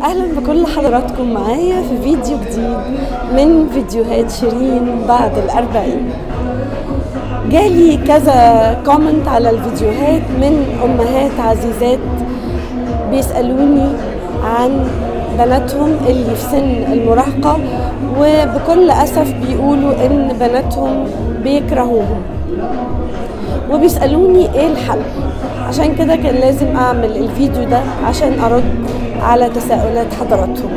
اهلا بكل حضراتكم معايا في فيديو جديد من فيديوهات شيرين بعد الأربعين جالي كذا كومنت على الفيديوهات من أمهات عزيزات بيسألوني عن بناتهم اللي في سن المراهقة وبكل أسف بيقولوا إن بناتهم بيكرهوهم وبيسألوني إيه الحل عشان كده كان لازم أعمل الفيديو ده عشان أرد على تساؤلات حضراتهم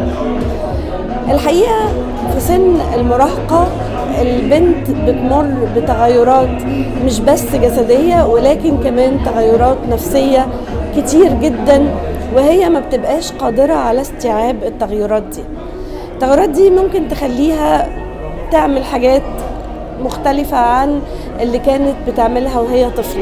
الحقيقة في سن المراهقة البنت بتمر بتغيرات مش بس جسدية ولكن كمان تغيرات نفسية كتير جدا وهي ما بتبقاش قادرة على استيعاب التغيرات دي التغيرات دي ممكن تخليها تعمل حاجات مختلفة عن اللي كانت بتعملها وهي طفلة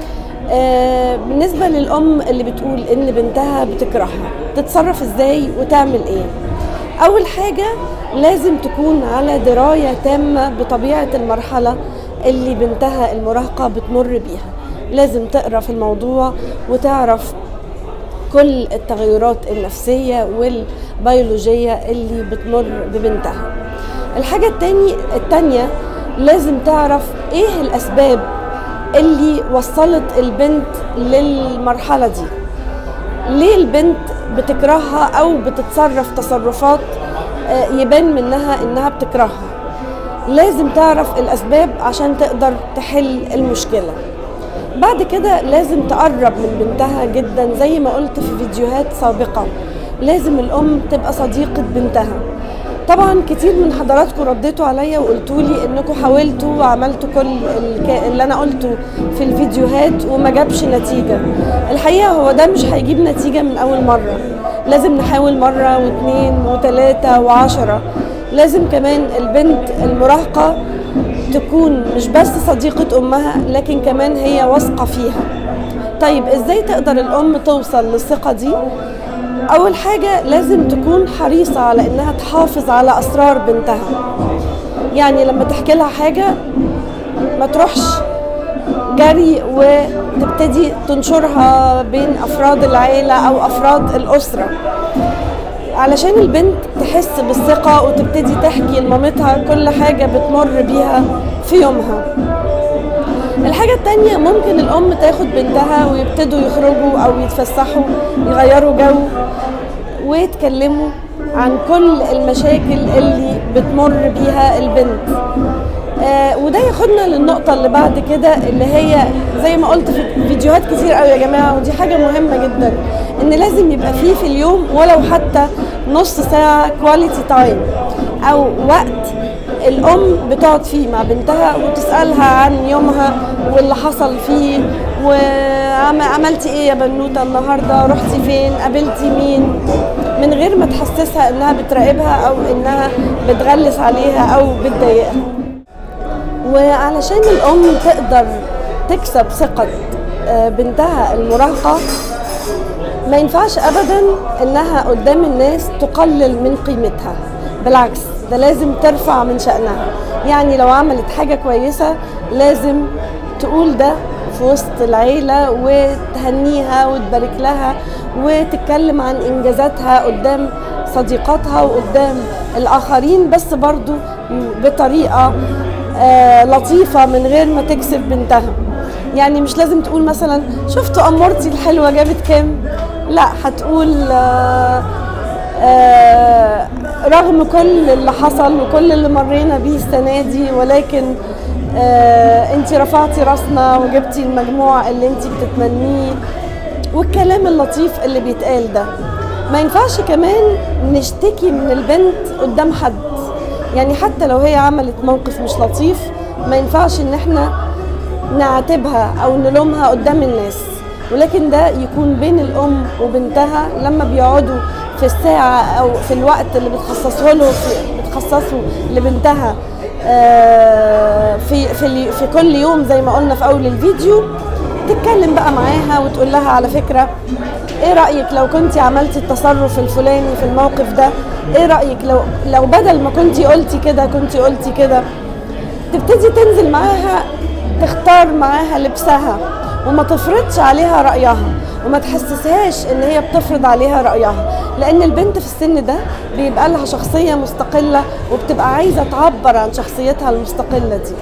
آه بالنسبة للأم اللي بتقول إن بنتها بتكرهها تتصرف إزاي وتعمل إيه أول حاجة لازم تكون على دراية تامة بطبيعة المرحلة اللي بنتها المراهقة بتمر بيها لازم تقرأ في الموضوع وتعرف كل التغيرات النفسية والبيولوجية اللي بتمر ببنتها الحاجة التاني التانية لازم تعرف ايه الأسباب اللي وصلت البنت للمرحلة دي ليه البنت بتكرهها أو بتتصرف تصرفات يبان منها إنها بتكرهها لازم تعرف الأسباب عشان تقدر تحل المشكلة بعد كده لازم تقرب من بنتها جدا زي ما قلت في فيديوهات سابقة لازم الأم تبقى صديقة بنتها طبعا كتير من حضراتكم رديتوا عليا وقلتوا لي انكم حاولتوا وعملتوا كل اللي انا قلته في الفيديوهات وما جابش نتيجة الحقيقة هو ده مش هيجيب نتيجة من اول مرة لازم نحاول مرة واثنين وثلاثة وعشرة لازم كمان البنت المراهقة تكون مش بس صديقة أمها لكن كمان هي واثقة فيها طيب إزاي تقدر الأم توصل للثقة دي؟ أول حاجة لازم تكون حريصة على إنها تحافظ على أسرار بنتها يعني لما تحكي لها حاجة ما تروحش جري وتبتدي تنشرها بين أفراد العيلة أو أفراد الأسرة علشان البنت تحس بالثقة وتبتدي تحكي لمامتها كل حاجة بتمر بيها في يومها الحاجة التانية ممكن الأم تاخد بنتها ويبتدوا يخرجوا أو يتفسحوا يغيروا جو ويتكلموا عن كل المشاكل اللي بتمر بيها البنت آه وده ياخدنا للنقطة اللي بعد كده اللي هي زي ما قلت في فيديوهات كتير قوي يا جماعة ودي حاجة مهمة جدا ان لازم يبقى فيه في اليوم ولو حتى نص ساعة كواليتي تايم او وقت الام بتقعد فيه مع بنتها وتسالها عن يومها واللي حصل فيه وعملتي ايه يا بنوته النهارده رحتي فين قابلتي مين من غير ما تحسسها انها بتراقبها او انها بتغلس عليها او بتضايقها وعلشان الام تقدر تكسب ثقه بنتها المراهقه ما ينفعش ابدا انها قدام الناس تقلل من قيمتها بالعكس ده لازم ترفع من شأنها يعني لو عملت حاجة كويسة لازم تقول ده في وسط العيلة وتهنيها وتبارك لها وتتكلم عن إنجازاتها قدام صديقاتها وقدام الآخرين بس برضو بطريقة آه لطيفة من غير ما تكسب بنتها يعني مش لازم تقول مثلا شفتوا أمورتي الحلوة جابت كام لا هتقول آه آه رغم كل اللي حصل وكل اللي مرينا بيه السنه دي ولكن آه انت رفعتي راسنا وجبتي المجموع اللي انت بتتمنيه والكلام اللطيف اللي بيتقال ده ما ينفعش كمان نشتكي من البنت قدام حد يعني حتى لو هي عملت موقف مش لطيف ما ينفعش ان احنا نعاتبها او نلومها قدام الناس ولكن ده يكون بين الام وبنتها لما بيقعدوا في الساعة أو في الوقت اللي بتخصصه له في بتخصصه لبنتها في في في كل يوم زي ما قلنا في أول الفيديو تتكلم بقى معاها وتقول لها على فكرة ايه رأيك لو كنتي عملتي التصرف الفلاني في الموقف ده ايه رأيك لو لو بدل ما كنتي قلتي كده كنتي قلتي كده تبتدي تنزل معاها تختار معاها لبسها وما تفرضش عليها رأيها وما تحسسهاش ان هي بتفرض عليها رأيها لان البنت في السن ده بيبقى لها شخصيه مستقله وبتبقى عايزه تعبر عن شخصيتها المستقله دي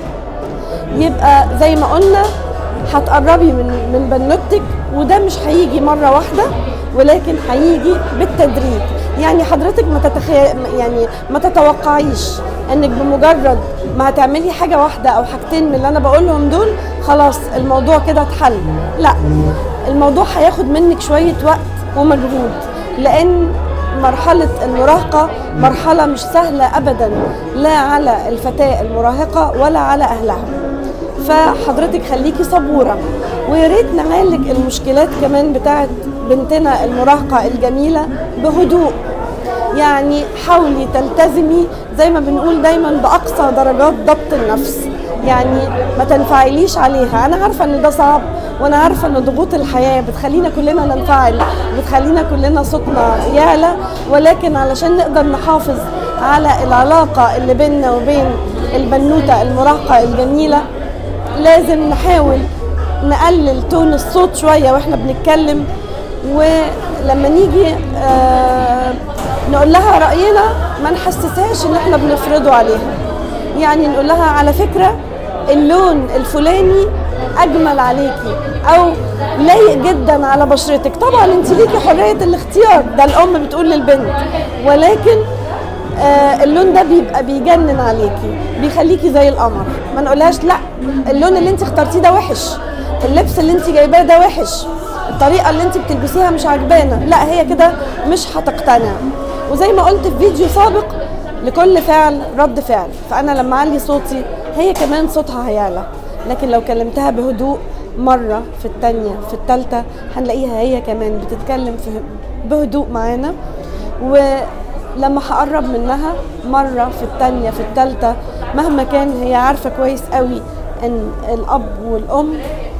يبقى زي ما قلنا هتقربي من من بنوتك وده مش هيجي مره واحده ولكن هيجي بالتدريج يعني حضرتك ما تتخيل يعني ما تتوقعيش انك بمجرد ما هتعملي حاجه واحده او حاجتين من اللي انا بقولهم دول خلاص الموضوع كده اتحل لا الموضوع هياخد منك شويه وقت ومجهود لان مرحلة المراهقة مرحلة مش سهلة أبدا لا على الفتاة المراهقة ولا على أهلها فحضرتك خليكي صبورة ويا ريت نعالج المشكلات كمان بتاعت بنتنا المراهقة الجميلة بهدوء يعني حاولي تلتزمي زي ما بنقول دايما بأقصى درجات ضبط النفس يعني ما تنفعليش عليها أنا عارفة إن ده صعب وأنا عارفة إن ضغوط الحياة بتخلينا كلنا ننفعل بتخلينا كلنا صوتنا يعلى ولكن علشان نقدر نحافظ على العلاقة اللي بيننا وبين البنوتة المراهقة الجميلة لازم نحاول نقلل تون الصوت شوية واحنا بنتكلم ولما نيجي آه نقول لها رأينا ما نحسسهاش ان احنا بنفرضه عليها يعني نقول لها على فكرة اللون الفلاني اجمل عليكي او لايق جدا على بشرتك طبعا انت ليكي حرية الاختيار ده الام بتقول للبنت ولكن آه اللون ده بيبقى بيجنن عليكي بيخليكي زي القمر ما نقولهاش لا اللون اللي انت اخترتيه ده وحش اللبس اللي انت جايباه ده وحش الطريقه اللي انت بتلبسيها مش عجبانا لا هي كده مش هتقتنع وزي ما قلت في فيديو سابق لكل فعل رد فعل فانا لما اعلي صوتي هي كمان صوتها هيعلى لكن لو كلمتها بهدوء مرة في التانية في التالتة هنلاقيها هي كمان بتتكلم في بهدوء معانا ولما هقرب منها مرة في التانية في التالتة مهما كان هي عارفة كويس قوي ان الاب والام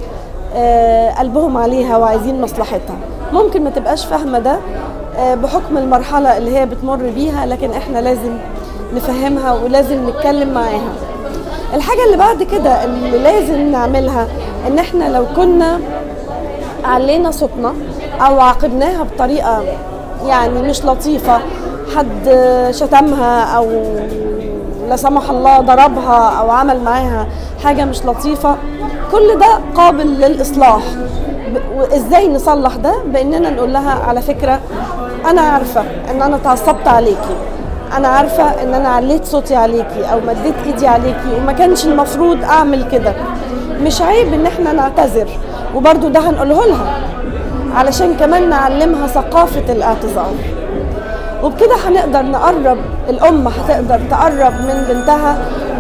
آه قلبهم عليها وعايزين مصلحتها ممكن ما تبقاش فاهمة ده آه بحكم المرحلة اللي هي بتمر بيها لكن احنا لازم نفهمها ولازم نتكلم معاها الحاجة اللي بعد كده اللي لازم نعملها ان احنا لو كنا علينا صوتنا او عاقبناها بطريقة يعني مش لطيفة حد شتمها او لا سمح الله ضربها او عمل معاها حاجة مش لطيفة كل ده قابل للإصلاح وإزاي نصلح ده بإننا نقول لها على فكرة أنا عارفة إن أنا اتعصبت عليكي أنا عارفة إن أنا عليت صوتي عليكي أو مديت إيدي عليكي وما كانش المفروض أعمل كده مش عيب إن إحنا نعتذر وبرضو ده هنقوله لها علشان كمان نعلمها ثقافة الاعتذار وبكده هنقدر نقرب الأم هتقدر تقرب من بنتها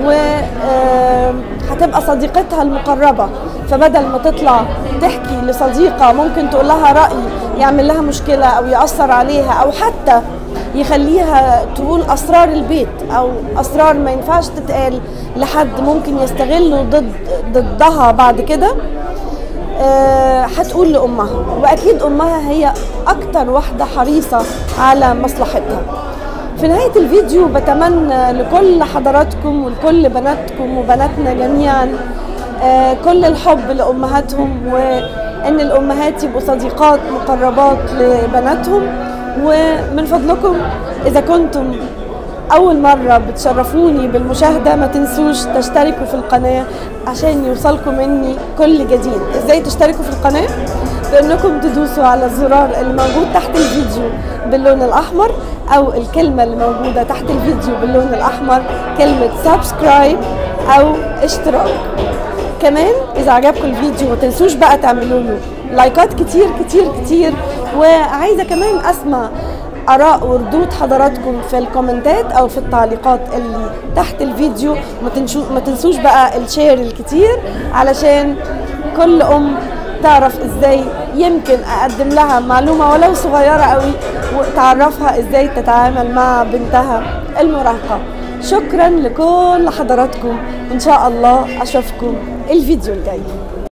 وهتبقى صديقتها المقربة فبدل ما تطلع تحكي لصديقة ممكن تقول لها رأي يعمل لها مشكلة أو يأثر عليها أو حتى يخليها تقول أسرار البيت أو أسرار ما ينفعش تتقال لحد ممكن يستغله ضد ضدها بعد كده أه هتقول لأمها وأكيد أمها هي أكتر واحدة حريصة على مصلحتها في نهاية الفيديو بتمنى لكل حضراتكم ولكل بناتكم وبناتنا جميعا أه كل الحب لأمهاتهم وأن الأمهات يبقوا صديقات مقربات لبناتهم ومن فضلكم إذا كنتم أول مرة بتشرفوني بالمشاهدة ما تنسوش تشتركوا في القناة عشان يوصلكم مني كل جديد إزاي تشتركوا في القناة؟ بأنكم تدوسوا على الزرار اللي موجود تحت الفيديو باللون الأحمر أو الكلمة اللي موجودة تحت الفيديو باللون الأحمر كلمة سبسكرايب أو اشتراك كمان إذا عجبكم الفيديو ما تنسوش بقى تعملوا له لايكات كتير كتير كتير وعايزة كمان أسمع اراء وردود حضراتكم في الكومنتات او في التعليقات اللي تحت الفيديو ما تنسوش ما تنسوش بقى الشير الكتير علشان كل ام تعرف ازاي يمكن اقدم لها معلومه ولو صغيره قوي وتعرفها ازاي تتعامل مع بنتها المراهقه شكرا لكل حضراتكم ان شاء الله اشوفكم الفيديو الجاي